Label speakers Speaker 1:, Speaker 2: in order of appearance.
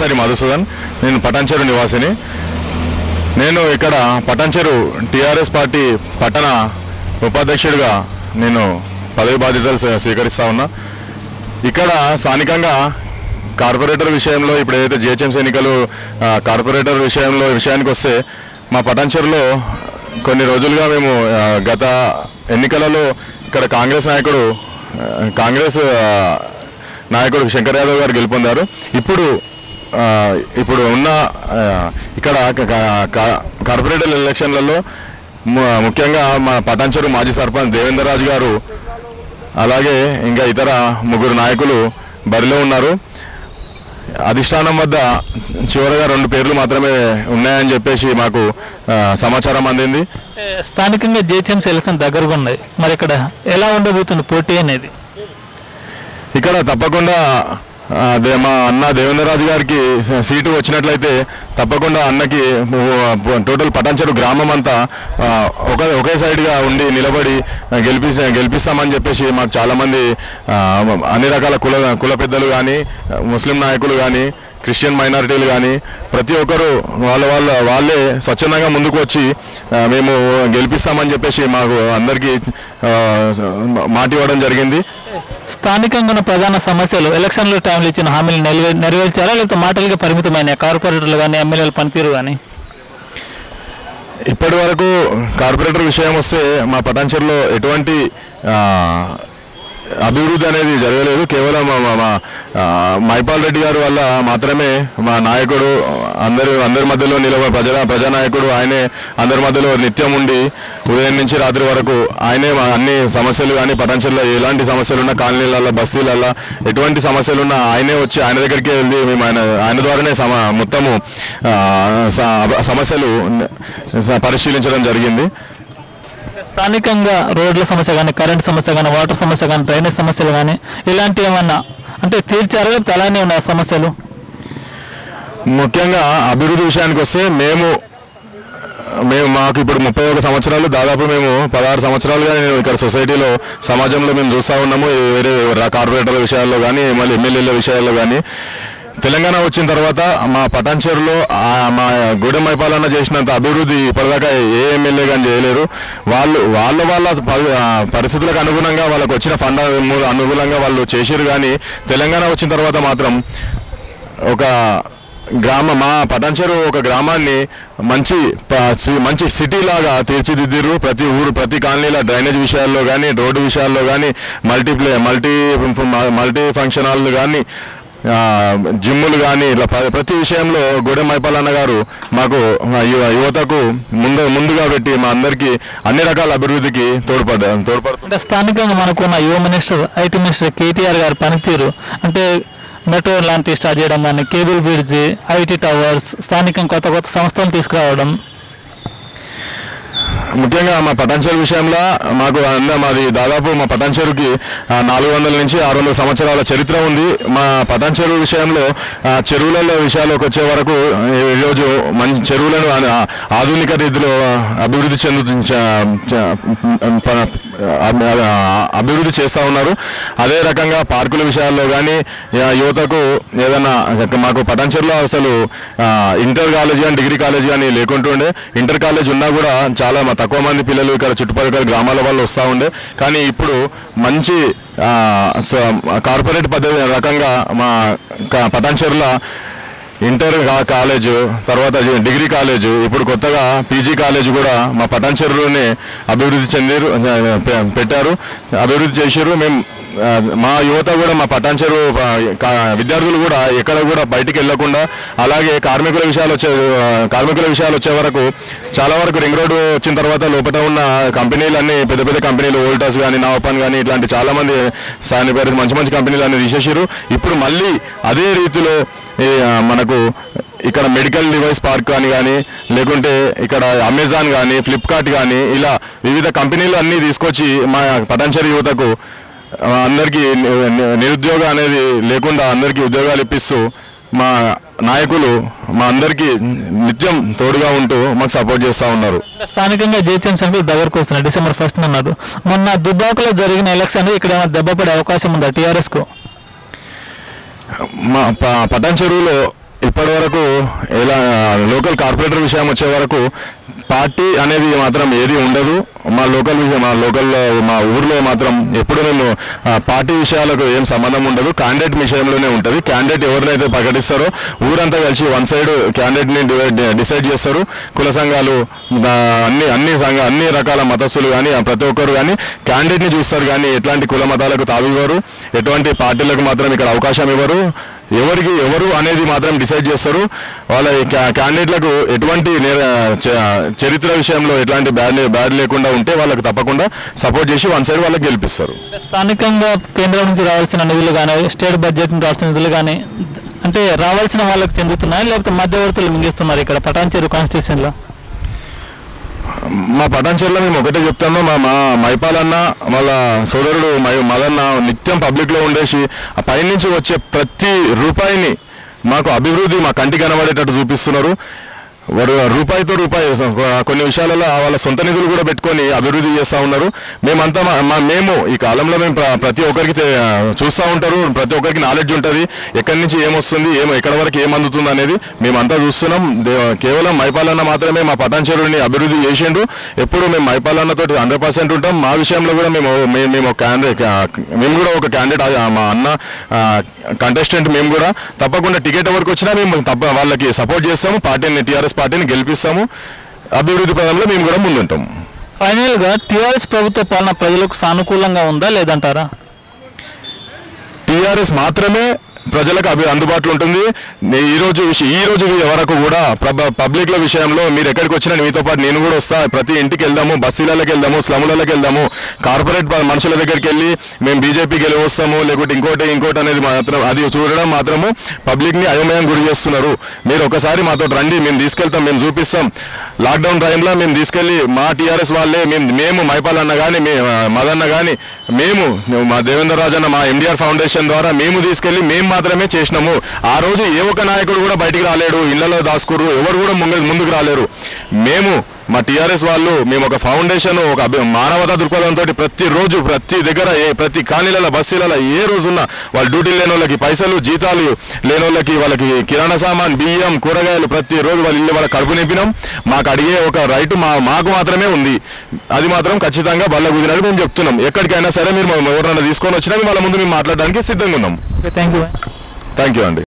Speaker 1: దాసరి మధుసూదన్ నేను పటాన్చెరు నివాసిని నేను ఇక్కడ పటాన్చెరు టీఆర్ఎస్ పార్టీ పట్టణ ఉపాధ్యక్షుడిగా నేను పదవి బాధ్యతలు స్వీ- స్వీకరిస్తా ఉన్నా ఇక్కడ స్థానికంగా కార్పొరేటర్ విషయంలో ఇప్పుడు ఏదైతే జిహెచ్ఎంసీ ఎన్నికలు ఆ, కార్పొరేటర్ విషయంలో విషయానికి వస్తే మా పటాన్చెరులో కొన్ని రోజులుగా మేము ఆ, గత ఎన్నికలలో ఇక్కడ కాంగ్రెస్ నాయకుడు ఆ, కాంగ్రెస్ ఆ, నాయకుడు శంకర్ యాదవ్ గారు గెలుపొందారు ఇప్పుడు ఆ, ఇప్పుడు ఉన్న ఆ, ఇక్కడ క- క- క- కార్పొరేటర్ ఎలక్షన్లలో ము- ముఖ్యంగా మా పటాన్చెరు మాజీ సర్పంచ్ దేవేందర్ రాజు గారు అలాగే ఇంకా ఇతర ముగ్గురు నాయకులు బరిలో ఉన్నారు అధిష్టానం వద్ద చివరగా రెండు పేర్లు మాత్రమే ఉన్నాయని చెప్పేసి మాకు ఆ, సమాచారం అందింది
Speaker 2: అంటే స్థానికంగా జిహెచ్ఎంసీ ఎలక్షన్ దగ్గరగా ఉన్నాయి మరి ఇక్కడ ఎలా ఉండబోతుంది పోటీ అనేది
Speaker 1: ఇక్కడ తప్పకుండా ఆ, దే- మా అన్న దేవేంద్రరాజు గారికి స- సీటు వచ్చినట్లయితే తప్పకుండా అన్నకి ము- టోటల్ పటాన్చెరు గ్రామం అంతా ఆ, ఒక ఒకే సైడ్గా ఉండి నిలబడి ఆ, గెలిపి గెలిపిస్తామని చెప్పేసి మాకు చాలామంది ఆ, అన్ని రకాల కుల కుల పెద్దలు కానీ ముస్లిం నాయకులు కానీ క్రిస్టియన్ మైనారిటీలు కానీ ప్రతి ఒక్కరు వాళ్ళ వాళ్ళ వాళ్ళే స్వచ్ఛందంగా ముందుకు వచ్చి ఆ, మేము గెలిపిస్తామని చెప్పేసి మాకు అందరికీ ఆ, మాట ఇవ్వడం జరిగింది
Speaker 2: స్థానికంగా ఉన్న ప్రధాన సమస్యలు ఎలక్షన్ల టైంలో ఇచ్చిన హామీలు నెరవే నెరవేర్చారా లేకపోతే మాటలకి పరిమితమైన కార్పొరేటర్లు కానీ ఎమ్మెల్యేల పనితీరు కానీ
Speaker 1: ఇప్పటి వరకు కార్పొరేటర్ విషయం వస్తే మా పటాన్చెరులో ఎటువంటి ఆ, అభివృద్ధి అనేది జరగలేదు కేవలం మా- మా- మా ఆ, మైపాల్ రెడ్డి గారు వల్ల మాత్రమే మా నాయకుడు అందరి అందరి మధ్యలో నిలవ ప్రజా ప్రజానాయకుడు ఆయనే అందరి మధ్యలో నిత్యం ఉండి ఉదయం నుంచి రాత్రి వరకు ఆయనే మా అన్ని సమస్యలు కానీ పటాన్చెరులో ఎలాంటి సమస్యలు ఉన్నా కాలనీలలో బస్తీలలో ఎటువంటి సమస్యలు ఉన్నా ఆయనే వచ్చి ఆయన దగ్గరికి వెళ్ళి మేము ఆయన ఆయన ద్వారానే సమ మొత్తము ఆ, స- సమస్యలు స- పరిశీలించడం జరిగింది
Speaker 2: స్థానికంగా రోడ్ల సమస్య కానీ కరెంట్ సమస్య కానీ వాటర్ సమస్య కానీ డ్రైనేజ్ సమస్యలు కానీ ఇలాంటివి ఏమన్నా అంటే తీర్చారా లేకపోతే అలానే ఉన్నాయి ఆ సమస్యలు
Speaker 1: ముఖ్యంగా అభివృద్ధి విషయానికి వస్తే మేము మేము మాకు ఇప్పుడు ముప్పై ఒక సంవత్సరాలు దాదాపు మేము పదహారు సంవత్సరాలుగా నేను ఇక్కడ సొసైటీలో సమాజంలో మేము చూస్తూ ఉన్నాము ఈ వేరే రా- కార్పొరేటర్ల విషయాల్లో కానీ మళ్ళీ ఎమ్మెల్యేల విషయాల్లో కానీ తెలంగాణ వచ్చిన తర్వాత మా పటాన్చేరులో ఆ మా గూడెం మైపాలన్న చేసినంత అభివృద్ధి ఇప్పటిదాకా ఏ ఎమ్మెల్యే కానీ చేయలేరు వాళ్ళు వాళ్ళ వాళ్ళ ప- ఆ పరిస్థితులకు అనుగుణంగా వాళ్ళకు వచ్చిన ఫండ్ అనుగుణంగా వాళ్ళు చేసారు కానీ తెలంగాణ వచ్చిన తర్వాత మాత్రం ఒక గ్రామ మా పటాన్చెరు ఒక గ్రామాన్ని మంచి ప- సి- మంచి సిటీ లాగా తీర్చిదిద్దిరు ప్రతి ఊరు ప్రతి కాలనీల డ్రైనేజ్ విషయాల్లో కానీ రోడ్డు విషయాల్లో కానీ multiplex multi multi function hall కానీ ఆ, జిమ్ములు కానీ ఇట్లా ప్ర- ప్రతి విషయంలో గూడెం మైపాలన్న గారు మాకు మా యువ- యువతకు ముందు ముందుగా పెట్టి మా అందరికీ అన్ని రకాల అభివృద్ధికి తోడ్పడ్డా తోడ్పడుతుంది
Speaker 2: అంటే స్థానికంగా మనకున్న యువ మినిస్టర్ ఐటీ మినిస్టర్ కేటీఆర్ గారి పనితీరు అంటే మెట్రో లాంటివి స్టార్ట్ చేయడం కానీ కేబుల్ బ్రిడ్జ్ ఐటీ టవర్స్ స్థానికంగా కొత్త కొత్త సంస్థలు తీసుకురావడం
Speaker 1: ముఖ్యంగా మా పటాన్చెరు విషయంలో మాకు అన్న మాది దాదాపు మా పటాన్చెరుకి నాలుగు వందల నుంచి ఆరు వందల సంవత్సరాల చరిత్ర ఉంది మా పటాన్చెరు విషయంలో ఆ, చెరువులలో విషయాలకు వచ్చే వరకు ఈ- ఈరోజు మంచి చెరువులను ఆ- ఆధునిక రీతిలో అభివృద్ధి చెందు చ- చ- ప- అభి- అభివృద్ధి చేస్తూ ఉన్నారు అదే రకంగా పార్కుల విషయాల్లో కానీ యువతకు ఏదైనా మాకు పటాన్చెరులో అసలు ఆ, ఇంటర్ కాలేజీ కానీ డిగ్రీ కాలేజీ కానీ లేకుంటుండే ఇంటర్ కాలేజ్ ఉన్నా కూడా చాలా మ- తక్కువ మంది పిల్లలు ఇక్కడ చుట్టుపక్కల గ్రామాల వాళ్ళు వస్తూ ఉండే కానీ ఇప్పుడు మంచి ఆ, స- కార్పొరేట్ పద్ధతి రకంగా మా క- పటాన్చెరులో ఇంటర్ కా- కాలేజ్ తర్వాత జి- డిగ్రీ కాలేజ్ ఇప్పుడు కొత్తగా పీజీ కాలేజ్ కూడా మా పటాన్చెరులోనే అభివృద్ధి చెందారు పె- పెట్టారు అభివృద్ధి చేశారు మేము ఆ, మా యువత కూడా మా పటాన్చెరు ఆ, కా- విద్యార్థులు కూడా ఎక్కడ కూడా బయటికి వెళ్లకుండా అలాగే కార్మికుల విషయాలు వచ్చే ఆ, కార్మికుల విషయాలు వచ్చే వరకు చాలా వరకు రింగ్ రోడ్ వచ్చిన తర్వాత లోపల ఉన్న కంపెనీలు అన్ని పెద్ద పెద్ద కంపెనీలు వోల్టాస్ కానీ నావపాన్ కానీ ఇట్లాంటి చాలా మంది సానిపేరు మంచి మంచి కంపెనీలు అన్ని తీసేసారు ఇప్పుడు మళ్ళీ అదే రీతిలో ఈ, ఆ, మనకు ఇక్కడ మెడికల్ డివైస్ పార్క్ అని కానీ లేకుంటే ఇక్కడ అమెజాన్ కానీ ఫ్లిప్కార్ట్ కానీ ఇలా వివిధ కంపెనీలు అన్నీ తీసుకొచ్చి మా పటాన్చరి యువతకు ఆ, అందరికీ ని- ని- నిరుద్యోగం అనేది లేకుండా అందరికీ ఉద్యోగాలు ఇప్పిస్తూ మా నాయకులు మా అందరికీ నిత్యం తోడుగా ఉంటూ మాకు సపోర్ట్ చేస్తూ ఉన్నారు
Speaker 2: స్థానికంగా జిహెచ్ఎంసీ అంటే దగ్గరకు వస్తున్నాయి డిసెంబర్ ఫస్ట్ అన్నారు మొన్న దుబ్బాకలో జరిగిన ఎలక్షన్ ఇక్కడ ఏమైనా దెబ్బ పడే అవకాశం ఉందా టీఆర్ఎస్కు
Speaker 1: మా ప- పటాన్ చెరువులో ఇప్పటి వరకు ఇలా లోకల్ కార్పొరేటర్ విషయం వచ్చే వరకు పార్టీ అనేది మాత్రం ఏది ఉండదు మా లోకల్ విషయం మా లోకల్ మా ఊర్లో మాత్రం ఎప్పుడు మేము ఆ, పార్టీ విషయాలకు ఏం సంబంధం ఉండదు క్యాండిడేట్ విషయంలోనే ఉంటుంది క్యాండిడేట్ ఎవరినైతే ప్రకటిస్తారో ఊరంతా కలిసి వన్ సైడ్ క్యాండిడేట్ని డివైడ్ డిసైడ్ చేస్తారు కుల సంఘాలు ఆ, అన్ని అన్ని సంఘ అన్ని రకాల మతస్థులు కానీ ప్రతి ఒక్కరు కానీ క్యాండిడేట్ని చూస్తారు కానీ ఎట్లాంటి కుల మతాలకు తావివ్వరు ఎటువంటి పార్టీలకు మాత్రం ఇక్కడ అవకాశం ఇవ్వరు ఎవరికి ఎవరు అనేది మాత్రం డిసైడ్ చేస్తారు వాళ్ళ ఈ క్యా- క్యాండిడేట్లకు ఎటువంటి నే- చ- చరిత్ర విషయంలో ఎట్లాంటి బ్యాడ్ బ్యాడ్ లేకుండా ఉంటే వాళ్ళకి తప్పకుండా సపోర్ట్ చేసి వన్ సైడ్ వాళ్ళకి గెలిపిస్తారు
Speaker 2: స్థానికంగా కేంద్రం నుంచి రావాల్సిన నిధులు కానీ స్టేట్ బడ్జెట్ నుంచి రావాల్సిన నిధులు కానీ అంటే రావాల్సిన వాళ్ళకి చెందుతున్నాయి లేకపోతే మధ్యవర్తులు మింగిస్తున్నారు ఇక్కడ పటాన్చేరు కాన్స్టిట్యూషన్లో
Speaker 1: మా పటాన్చర్లో మేము ఒకటే చెప్తాము మా మా మైపాలన్న వాళ్ళ సోదరుడు మై మదన్న నిత్యం పబ్లిక్లో ఉండేసి ఆ పైనుంచి వచ్చే ప్రతి రూపాయిని మాకు అభివృద్ధి మా కంటి కనబడేటట్టు చూపిస్తున్నారు వాడు రూపాయితో రూపాయి కొన్ని విషయాలలో వాళ్ళ సొంత నిధులు కూడా పెట్టుకొని అభివృద్ధి చేస్తూ ఉన్నారు మేమంతా మా- మా మేము ఈ కాలంలో మేము ప్ర- ప్రతి ఒక్కరికి తె- చూస్తూ ఉంటారు ప్రతి ఒక్కరికి నాలెడ్జ్ ఉంటుంది ఎక్కడి నుంచి ఏమొస్తుంది ఏం ఎక్కడ వరకు ఏం అందుతుంది అనేది మేమంతా చూస్తున్నాం దే- కేవలం మైపాలన్న మాత్రమే మా పటాన్చెరుని అభివృద్ధి చేసిండు ఎప్పుడు మేము మైపాలన్నతో హండ్రెడ్ పర్సెంట్ ఉంటాం మా విషయంలో కూడా మేము మేము మేము ఒక క్యాండిడేట్ మేము కూడా ఒక క్యాండిడేట్ మా అన్న కంటెస్టెంట్ మేము కూడా తప్పకుండా టికెట్ ఎవరికి వచ్చినా మేము తప్ప వాళ్ళకి సపోర్ట్ చేస్తాము పార్టీని టీఆర్ఎస్ పార్టీని గెలిపిస్తాము అభివృద్ధి పదంలో మేము కూడా ముందుంటాం
Speaker 2: ఫైనల్గా టీఆర్ఎస్ ప్రభుత్వ పాలన ప్రజలకు సానుకూలంగా ఉందా లేదంటారా
Speaker 1: టీఆర్ఎస్ మాత్రమే ప్రజలకు అభి అందుబాటులో ఉంటుంది నే- ఈ రోజు విష- ఈ రోజు వరకు కూడా ప్రభ పబ్లిక్ల విషయంలో మీరు ఎక్కడికి వచ్చినా మీతో పాటు నేను కూడా వస్తా ప్రతి ఇంటికి వెళ్దాము బస్సీలకి వెళ్దాము స్లములకి వెళ్దాము కార్పొరేట్ ప- మనుషుల దగ్గరికి వెళ్ళి మేము బీజేపీకి వెళ్ళి వస్తాము లేకుంటే ఇంకోటి ఇంకోటి అనేది మాత్రం అది చూడడం మాత్రము పబ్లిక్ని అయోమయం గురి చేస్తున్నారు మీరు ఒకసారి మాతో రండి మేము తీసుకెళ్తాం మేము చూపిస్తాం లాక్డౌన్ టైంలో మేము తీసుకెళ్ళి మా టీఆర్ఎస్ వాళ్ళే మేము మేము మైపాల్ అన్న కానీ మే మదన్న కానీ మేము మా దేవేంద్ర రాజు అన్న మా ఎండిఆర్ ఫౌండేషన్ ద్వారా మేము తీసుకెళ్ళి మేము మాత్రమే చేసినాము ఆ రోజు ఏ ఒక్క నాయకుడు కూడా బయటికి రాలేడు ఇళ్లలో దాచుకోరు ఎవరు కూడా ముందు ముందుకు రాలేరు మేము మా టీఆర్ఎస్ వాళ్ళు మేము ఒక ఫౌండేషన్ ఒక అభి- మానవతా దృక్పథంతో ప్రతిరోజు ప్రతి దగ్గర ఏ ప్రతి కాలనీలలో బస్సీలలో ఏ రోజున్నా వాళ్ళ డ్యూటీ లేని వాళ్ళకి పైసలు జీతాలు లేని వాళ్ళకి వాళ్ళకి కిరాణా సామాన్ బియ్యం కూరగాయలు ప్రతి రోజు వాళ్ళ ఇల్లు వాళ్ళ కడుపు నింపినాం మాకు అడిగే ఒక రైట్ మా మాకు మాత్రమే ఉంది అది మాత్రం ఖచ్చితంగా బల్ల కుదిరినట్టు మేము చెప్తున్నాం ఎక్కడికైనా సరే మీరు ఎవరైనా తీసుకొని వచ్చినా మేము వాళ్ళ ముందు మేము మాట్లాడడానికి సిద్ధంగా ఉన్నాం
Speaker 2: okay thank you
Speaker 1: thank you అండి